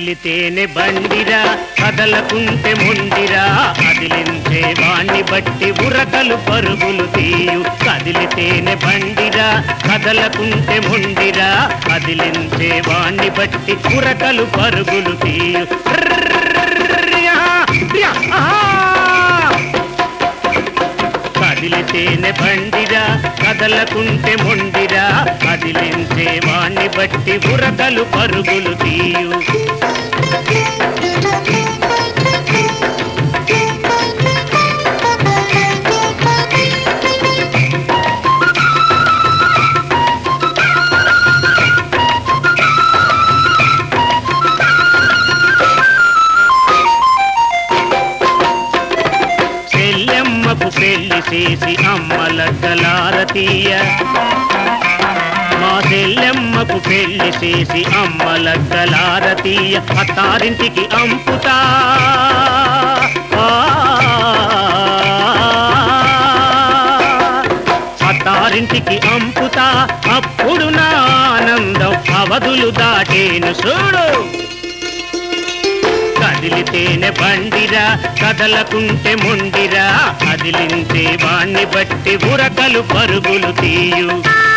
కదిలితేనే బండిరా కదలకుంటే మొండిరా అదిలించే వాణ్ణి బట్టి ఉరకలు పరుగులు తీయు కదిలితేనే బండిరా కదలకుంటే మొండిరా అదిలించే వాణ్ణి బట్టి ఉరకలు పరుగులు తీయు ర్రియా, రియా, ఆహా! కదిలితేనే బండిరా కదలకుంటే మొండిరా కదిలించే వాణ్ణి బట్టి బురకలు పరుగులు తీయు చెల్లెమ్మకు పెళ్లి చేసి అమ్మల గలారతీయ మా చెల్లెమ్మకు పెళ్లి చేసి అమ్మల గలారతీయ అత్తారింటికి అంపుతా ఆ, అత్తారింటికి అంపుతా అప్పుడు నా ఆనందం అవధులు దాటేను చూడు కదిలితేనే బండిరా కదలకుంటే మొండిరా కదిలించే వాణ్ణి బట్టి ఉరకలు పరుగులు తీయు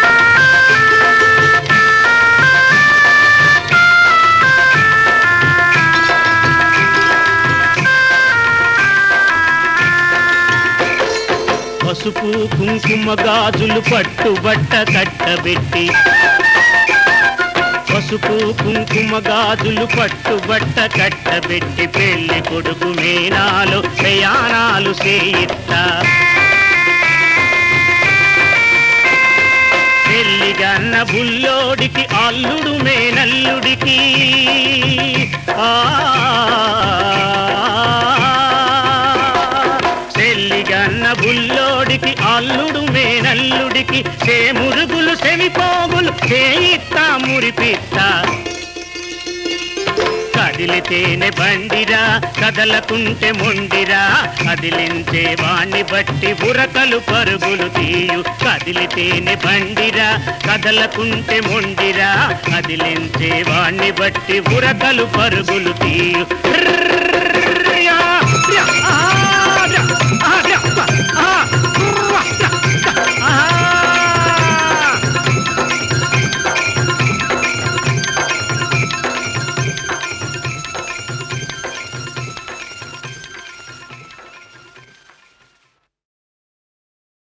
పసుపు కుంకుమ గాజులు పట్టుబట్ట కట్టబెట్టి పసుపు కుంకుమ గాజులు పట్టుబట్ట కట్టబెట్టి పెళ్లి కొడుకు మేనాలు ప్రయాణాలు చేయిస్తా పెళ్లిగన్న బుల్లోడికి అల్లుడు మేనల్లుడికి ఆ పెళ్లిగన్న బుల్లోడికి అల్లుడు మేనల్లుడికి సే మురుగులు సెమిపోగులు చేయిస్తా మురిపిస్తా కదిలితేనే బండిరా కదలకుంటే మొండిరా కదిలించే వాణ్ణి బట్టి బురకలు పరుగులు తీయు కదిలితేనే బండిరా కదలకుంటే మొండిరా కదిలించే వాణ్ణి బట్టి బురకలు పరుగులు తీయు